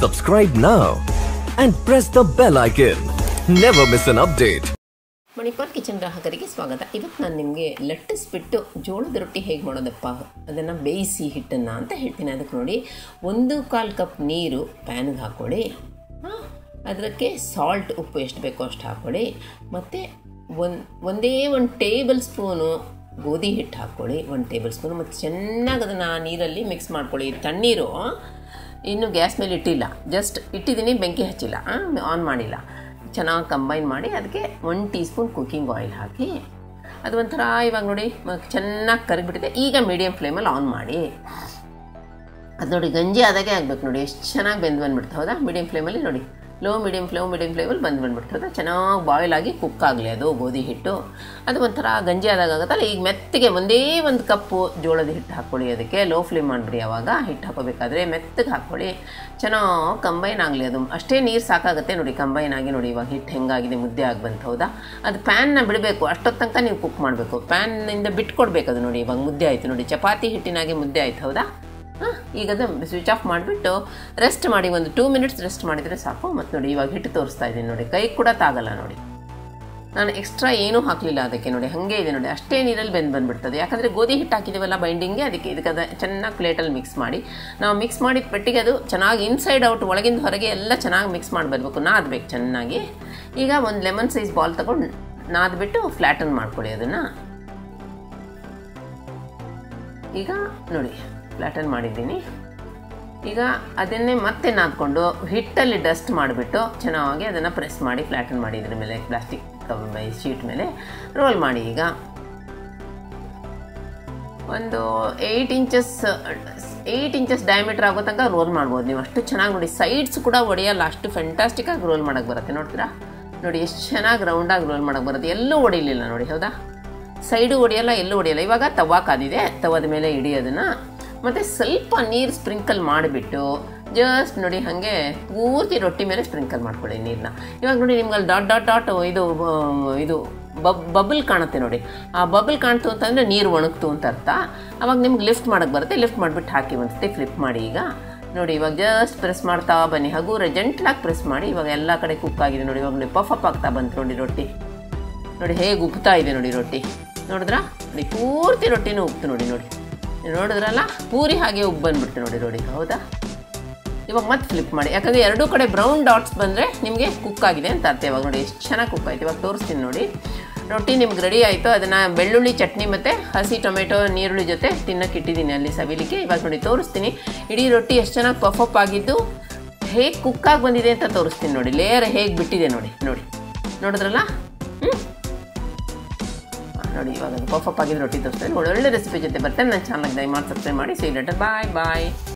Subscribe now and press the bell icon. Never miss an update. Manipal kitchen ಗ್ರಾಹಕರಿಗೆ ಸ್ವಾಗತ ಇವತ್ತು ನಾನು ನಿಮಗೆ ಲಟ್ಟಿಸ್ಬಿಟ್ಟು ಜೋಳದ ರೊಟ್ಟಿ ಹೇಗೆ ಮಾಡೋದಪ್ಪ ಅದನ್ನು ಬೇಯಿಸಿ ಹಿಟ್ಟನ್ನು ಅಂತ ಹೇಳ್ತೀನಿ ಅದಕ್ಕೆ ನೋಡಿ ಒಂದು ಕಾಲು ಕಪ್ ನೀರು ಪ್ಯಾನ್ಗೆ ಹಾಕ್ಕೊಳ್ಳಿ ಹಾಂ ಅದಕ್ಕೆ ಸಾಲ್ಟ್ ಉಪ್ಪು ಎಷ್ಟು ಬೇಕೋ ಅಷ್ಟು ಹಾಕ್ಕೊಳ್ಳಿ ಮತ್ತು ಒಂದು ಒಂದೇ ಒಂದು ಟೇಬಲ್ ಸ್ಪೂನು ಗೋಧಿ ಹಿಟ್ಟು ಹಾಕ್ಕೊಳ್ಳಿ ಒಂದು ಟೇಬಲ್ ಸ್ಪೂನು ಮತ್ತು ಚೆನ್ನಾಗಿ ಅದನ್ನು ನೀರಲ್ಲಿ ಮಿಕ್ಸ್ ಮಾಡ್ಕೊಳ್ಳಿ ತಣ್ಣೀರು ಇನ್ನು ಗ್ಯಾಸ್ ಮೇಲೆ ಇಟ್ಟಿಲ್ಲ ಜಸ್ಟ್ ಇಟ್ಟಿದ್ದೀನಿ ಬೆಂಕಿ ಹಚ್ಚಿಲ್ಲ ಆನ್ ಮಾಡಿಲ್ಲ ಚೆನ್ನಾಗಿ ಕಂಬೈನ್ ಮಾಡಿ ಅದಕ್ಕೆ one teaspoon cooking oil ಹಾಕಿ ಅದು ಒಂಥರ ಇವಾಗ ನೋಡಿ ಮ- ಚೆನ್ನಾಗಿ ಕರಗಿಬಿಟ್ಟಿದೆ ಈಗ ಮೀಡಿಯಮ್ ಫ್ಲೇಮಲ್ಲಿ ಆನ್ ಮಾಡಿ ಅದು ನೋಡಿ ಗಂಜಿ ಆದಾಗೆ ಆಗಬೇಕು ನೋಡಿ ಎಷ್ಟು ಚೆನ್ನಾಗಿ ಬೆಂದು ಬಂದ್ಬಿಡ್ತು ಹೌದಾ ಮೀಡಿಯಮ್ ಫ್ಲೇಮಲ್ಲಿ ನೋಡಿ ಲೋ ಮೀಡಿಯಮ್ ಫ್ಲೇಮ್ ಮೀಡಿಯಮ್ ಫ್ಲೇಮಲ್ಲಿ ಬಂದು ಬಂದ್ಬಿಡ್ತು ಹೌದಾ ಚೆನ್ನಾಗಿ ಬಾಯ್ಲ್ ಆಗಿ ಕುಕ್ ಆಗಲಿ ಅದು ಗೋಧಿ ಹಿಟ್ಟು ಅದು ಒಂಥರ ಗಂಜಿ ಆದಾಗ ಆಗುತ್ತಲ್ಲ ಈಗ ಮೆತ್ತಗೆ ಒಂದೇ ಒಂದು ಕಪ್ಪು ಜೋಳದ ಹಿಟ್ಟು ಹಾಕ್ಕೊಳ್ಳಿ ಅದಕ್ಕೆ ಲೋ ಫ್ಲೇಮ್ ಮಾಡಿಬಿಡಿ ಅವಾಗ ಹಿಟ್ಟು ಹಾಕೋಬೇಕಾದ್ರೆ ಮೆತ್ತಗೆ ಹಾಕ್ಕೊಳ್ಳಿ ಚೆನ್ನಾಗಿ ಕಂಬೈನ್ ಆಗಲಿ ಅದು ಅಷ್ಟೇ ನೀರು ಸಾಕಾಗುತ್ತೆ ನೋಡಿ ಕಂಬೈನ್ ಆಗಿ ನೋಡಿ ಇವಾಗ ಹಿಟ್ಟು ಹೆಂಗಾಗಿದೆ ಮುದ್ದೆ ಆಗಿ ಬಂತು ಹೌದಾ ಅದು ಪ್ಯಾನ್ನ ಬಿಡಬೇಕು ಅಷ್ಟೊತ್ತು ತನಕ ನೀವು ಕುಕ್ ಮಾಡಬೇಕು ಪ್ಯಾನ್ನಿಂದ ಬಿಟ್ಕೊಡ್ಬೇಕು ಅದು ನೋಡಿ ಇವಾಗ ಮುದ್ದೆ ಆಯಿತು ನೋಡಿ ಚಪಾತಿ ಹಿಟ್ಟಿನಾಗೆ ಮುದ್ದೆ ಆಯ್ತು ಹೌದಾ ಹಾಂ ಈಗ ಅದು ಸ್ವಿಚ್ ಆಫ್ ಮಾಡಿಬಿಟ್ಟು ರೆಸ್ಟ್ ಮಾಡಿ ಒಂದು ಟೂ ಮಿನಿಟ್ಸ್ ರೆಸ್ಟ್ ಮಾಡಿದರೆ ಸಾಕು ಮತ್ತು ನೋಡಿ ಇವಾಗ ಹಿಟ್ಟು ತೋರಿಸ್ತಾ ಇದ್ದೀನಿ ನೋಡಿ ಕೈ ಕೂಡ ತಾಗಲ್ಲ ನೋಡಿ ನಾನು ಎಕ್ಸ್ಟ್ರಾ ಏನೂ ಹಾಕಲಿಲ್ಲ ಅದಕ್ಕೆ ನೋಡಿ ಹಾಗೆ ಇದೆ ನೋಡಿ ಅಷ್ಟೇ ನೀರಲ್ಲಿ ಬೆಂದು ಬಂದುಬಿಡ್ತದೆ ಯಾಕಂದರೆ ಗೋಧಿ ಹಿಟ್ಟು ಹಾಕಿದ್ದೀವಲ್ಲ ಬೈಂಡಿಂಗ್ಗೆ ಅದಕ್ಕೆ ಇದಕ್ಕೆ ಅದು ಚೆನ್ನಾಗಿ ಪ್ಲೇಟಲ್ಲಿ ಮಿಕ್ಸ್ ಮಾಡಿ ನಾವು ಮಿಕ್ಸ್ ಮಾಡಿದ ಪೆಟ್ಟಿಗೆ ಅದು ಚೆನ್ನಾಗಿ ಇನ್ಸೈಡ್ ಔಟ್ ಒಳಗಿಂದ ಹೊರಗೆ ಎಲ್ಲ ಚೆನ್ನಾಗಿ ಮಿಕ್ಸ್ ಮಾಡಿ ಬರಬೇಕು ನಾದಬೇಕು ಚೆನ್ನಾಗಿ ಈಗ ಒಂದು ಲೆಮನ್ ಸೈಜ್ ಬಾಲ್ ತಗೊಂಡು ನಾದ್ಬಿಟ್ಟು ಫ್ಲ್ಯಾಟನ್ ಮಾಡ್ಕೊಳ್ಳಿ ಅದನ್ನು ಈಗ ನೋಡಿ ಫ್ಲ್ಯಾಟನ್ ಮಾಡಿದ್ದೀನಿ ಈಗ ಅದನ್ನೇ ಮತ್ತೆ ನಾದ್ಕೊಂಡು ಹಿಟ್ಟಲ್ಲಿ ಡಸ್ಟ್ ಮಾಡಿಬಿಟ್ಟು ಚೆನ್ನಾಗಿ ಅದನ್ನು ಪ್ರೆಸ್ ಮಾಡಿ ಫ್ಲ್ಯಾಟನ್ ಮಾಡಿ ಇದ್ರ ಮೇಲೆ ಪ್ಲಾಸ್ಟಿಕ್ ಶೀಟ್ ಮೇಲೆ ರೋಲ್ ಮಾಡಿ ಈಗ ಒಂದು eight inches eight inches diameter ಆಗೋ ತನಕ ರೋಲ್ ಮಾಡ್ಬೋದು ನೀವು ಅಷ್ಟು ಚೆನ್ನಾಗಿ ನೋಡಿ ಸೈಡ್ಸ್ ಕೂಡ ಒಡೆಯಲ್ಲ ಅಷ್ಟು ಫೆಂಟಾಸ್ಟಿಕ್ಕಾಗಿ ರೋಲ್ ಮಾಡೋಕ್ಕೆ ಬರುತ್ತೆ ನೋಡ್ತೀರಾ ನೋಡಿ ಎಷ್ಟು ಚೆನ್ನಾಗಿ ರೌಂಡಾಗಿ ರೋಲ್ ಮಾಡೋಕ್ಕೆ ಬರುತ್ತೆ ಎಲ್ಲೂ ಹೊಡಿಲಿಲ್ಲ ನೋಡಿ ಹೌದಾ ಸೈಡು ಹೊಡೆಯಲ್ಲ ಎಲ್ಲೂ ಹೊಡೆಯಲ್ಲ ಇವಾಗ ತವಾ ಕಾದಿದೆ ತವದ ಮೇಲೆ ಇಡಿ ಅದನ್ನು ಮತ್ತು ಸ್ವಲ್ಪ ನೀರು ಸ್ಪ್ರಿಂಕಲ್ ಮಾಡಿಬಿಟ್ಟು ಜಸ್ಟ್ ನೋಡಿ ಹಾಗೆ ಪೂರ್ತಿ ರೊಟ್ಟಿ ಮೇಲೆ ಸ್ಪ್ರಿಂಕಲ್ ಮಾಡ್ಕೊಳ್ಳಿ ನೀರನ್ನ ಇವಾಗ ನೋಡಿ ನಿಮ್ಗೆ ಅಲ್ಲಿ ಡಾಟ್ ಡಾಟ್ ಡಾಟ್ ಇದು ಆ, ಇದು ಬಬ್ ಬಬಲ್ ಕಾಣುತ್ತೆ ನೋಡಿ ಆ ಬಬಲ್ ಕಾಣ್ತು ಅಂತಂದರೆ ನೀರು ಒಣಗ್ತು ಅಂತ ಅರ್ಥ ಅವಾಗ ನಿಮ್ಗೆ ಲಿಫ್ಟ್ ಮಾಡೋಕ್ಕೆ ಬರುತ್ತೆ ಲಿಫ್ಟ್ ಮಾಡಿಬಿಟ್ಟು ಹಾಕಿ ಒಂದ್ಸತಿ ಫ್ಲಿಪ್ ಮಾಡಿ ಈಗ ನೋಡಿ ಇವಾಗ ಜಸ್ಟ್ ಪ್ರೆಸ್ ಮಾಡ್ತಾ ಬನ್ನಿ ಹಗುರ ಜೆಂಟ್ಲಾಗಿ ಪ್ರೆಸ್ ಮಾಡಿ ಇವಾಗ ಎಲ್ಲ ಕಡೆ ಕುಕ್ ಆಗಿದೆ ನೋಡಿ ಇವಾಗ ನೋಡಿ ಪಫ್ ಅಪ್ ಆಗ್ತಾ ಬಂತು ನೋಡಿ ರೊಟ್ಟಿ ನೋಡಿ ಹೇಗೆ ಉಪ್ತಾ ಇದೆ ನೋಡಿ ರೊಟ್ಟಿ ನೋಡಿದ್ರಾ ನೋಡಿ ಪೂರ್ತಿ ರೊಟ್ಟಿನೂ ಉಪ್ತು ನೋಡಿ ನೋಡಿ ನೀವು ನೋಡಿದ್ರಲ್ಲ ಪೂರಿ ಹಾಗೆ ಉಪ್ಪು ಬಂದ್ಬಿಡ್ತು ನೋಡಿ ನೋಡಿ ಹೌದಾ ಇವಾಗ ಮತ್ತೆ ಫ್ಲಿಪ್ ಮಾಡಿ ಯಾಕಂದರೆ ಎರಡೂ ಕಡೆ ಬ್ರೌನ್ ಡಾಟ್ಸ್ ಬಂದರೆ ನಿಮಗೆ ಕುಕ್ ಆಗಿದೆ ಅಂತ ಅರ್ಥ ಇವಾಗ ನೋಡಿ ಎಷ್ಟು ಚೆನ್ನಾಗಿ ಕುಕ್ ಆಯ್ತು ಇವಾಗ ತೋರಿಸ್ತೀನಿ ನೋಡಿ ರೊಟ್ಟಿ ನಿಮ್ಗೆ ರೆಡಿ ಆಯಿತು ಅದನ್ನು ಬೆಳ್ಳುಳ್ಳಿ ಚಟ್ನಿ ಮತ್ತು ಹಸಿ ಟೊಮೆಟೊ ನೀರುಳ್ಳಿ ಜೊತೆ ತಿನ್ನಕ್ಕೆ ಇಟ್ಟಿದ್ದೀನಿ ಅಲ್ಲಿ ಸವಿಲಿಕ್ಕೆ ಇವಾಗ ನೋಡಿ ತೋರಿಸ್ತೀನಿ ಇಡೀ ರೊಟ್ಟಿ ಎಷ್ಟು ಚೆನ್ನಾಗಿ ಪಫಪ್ ಆಗಿದ್ದು ಹೇಗೆ ಕುಕ್ಕಾಗಿ ಬಂದಿದೆ ಅಂತ ತೋರಿಸ್ತೀನಿ ನೋಡಿ ಲೇಯರ್ ಹೇಗೆ ಬಿಟ್ಟಿದೆ ನೋಡಿ ನೋಡಿ ನೋಡಿದ್ರಲ್ಲ ಹ್ಞೂ ನೋಡಿ ಇವಾಗ ಅದು ಪಫಪ್ ಆಗಿದ್ದು ರೊಟ್ಟಿ ತೋರಿಸ್ತೀನಿ ಒಳ್ಳೊಳ್ಳೆ ರೆಸಿಪಿ ಜೊತೆ ಬರ್ತೇನೆ ನನ್ನ ಚಾನಲ್ಗೆ ದಯಮಾಡಿ ಸಬ್ಸ್ಕ್ರೈಬ್ ಮಾಡಿ ಸಿ ಲೆಟರ್ ಬಾಯ್ ಬಾಯ್